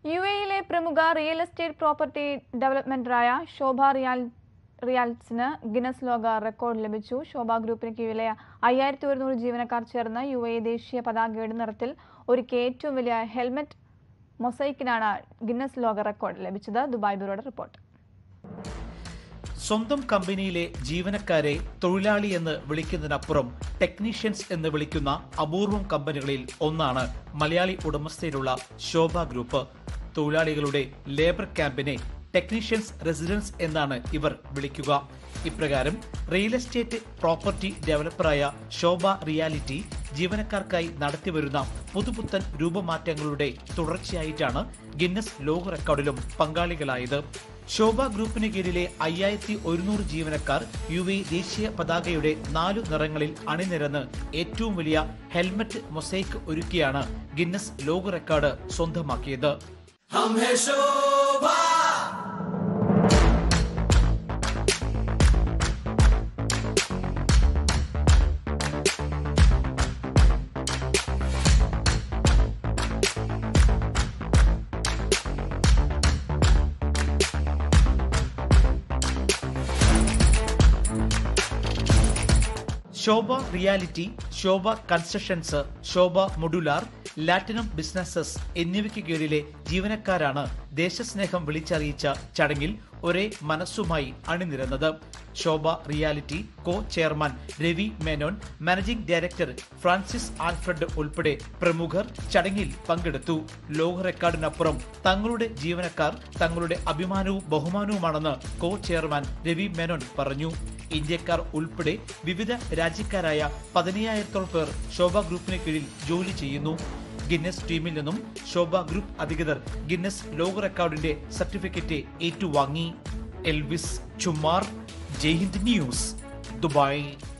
U എയിലെ പ്രമുഖ real estate property ഡെവലപ്മെന്ററായ ശോഭ റിയാൽ റിയാൽസിന് ഗിനസ് ലോക റെക്കോർഡ് ലഭിച്ചു ശോഭ ഗ്രൂപ്പിന് കീഴിലെ അയ്യായിരത്തി ഒരുന്നൂറ് ജീവനക്കാർ ചേർന്ന് യു എ ദേശീയ പതാകയുടെ നിറത്തിൽ ഒരുക്കിയ ഏറ്റവും വലിയ ഹെൽമറ്റ് മൊസൈക്കിനാണ് ഗിന്നസ് ലോക റെക്കോർഡ് ലഭിച്ചത് ദുബായ് ബ്യൂറോയുടെ റിപ്പോർട്ട് സ്വന്തം കമ്പനിയിലെ ജീവനക്കാരെ തൊഴിലാളി എന്ന് വിളിക്കുന്നതിനപ്പുറം ടെക്നീഷ്യൻസ് എന്ന് വിളിക്കുന്ന അപൂർവം കമ്പനികളിൽ ഒന്നാണ് മലയാളി ഉടമസ്ഥയിലുള്ള ശോഭ ഗ്രൂപ്പ് തൊഴിലാളികളുടെ ലേബർ ക്യാമ്പിനെ ടെക്നീഷ്യൻസ് റെസിഡൻസ് എന്നാണ് ഇവർ വിളിക്കുക ഇപ്രകാരം റിയൽ എസ്റ്റേറ്റ് പ്രോപ്പർട്ടി ഡെവലപ്പറായ ശോഭ റിയാലിറ്റി ജീവനക്കാർക്കായി നടത്തിവരുന്ന പുതുപുത്തൻ രൂപമാറ്റങ്ങളുടെ തുടർച്ചയായിട്ടാണ് ഗിന്നസ് ലോക റെക്കോർഡിലും പങ്കാളികളായത് ശോഭ ഗ്രൂപ്പിന് കീഴിലെ അയ്യായിരത്തി ഒരുന്നൂറ് ജീവനക്കാർ യു എ ദേശീയ പതാകയുടെ നാലു നിറങ്ങളിൽ അണിനിരന്ന് ഏറ്റവും വലിയ ഹെൽമറ്റ് മൊസൈക്ക് ഒരുക്കിയാണ് ഗിന്നസ് ലോക റെക്കോർഡ് സ്വന്തമാക്കിയത് Shobha realty Shobha constructions Shobha modular ലാറ്റിനം ബിസിനസ്സസ് എന്നിവയ്ക്ക് കീഴിലെ ജീവനക്കാരാണ് ദേശസ്നേഹം വിളിച്ചറിയിച്ച ചടങ്ങിൽ ഒരേ മനസ്സുമായി അണിനിരന്നത് Shobha realty co chairman Ravi Menon managing director Francis Alfred ഉൾപ്പെടെ പ്രമുഖർ ചടങ്ങിൽ പങ്കെടുത്തു ലോക റെക്കോർഡിനപ്പുറം തങ്ങളുടെ ജീവനക്കാർ തങ്ങളുടെ അഭിമാനവും ബഹുമാനവുമാണെന്ന് കോ ചെയർമാൻ രവി മേനോൻ പറഞ്ഞു ഇന്ത്യക്കാർ ഉൾപ്പെടെ വിവിധ രാജ്യക്കാരായ പതിനയ്യായിരത്തോളം പേർ ശോഭ ഗ്രൂപ്പിന് കീഴിൽ ജോലി ചെയ്യുന്നു ഗിന്നസ് ടീമിൽ നിന്നും ശോഭ ഗ്രൂപ്പ് അധികൃതർ ഗിന്നസ് ലോക റെക്കോർഡിന്റെ സർട്ടിഫിക്കറ്റ് ഏറ്റുവാങ്ങി Elvis Chumar Jaihind news Dubai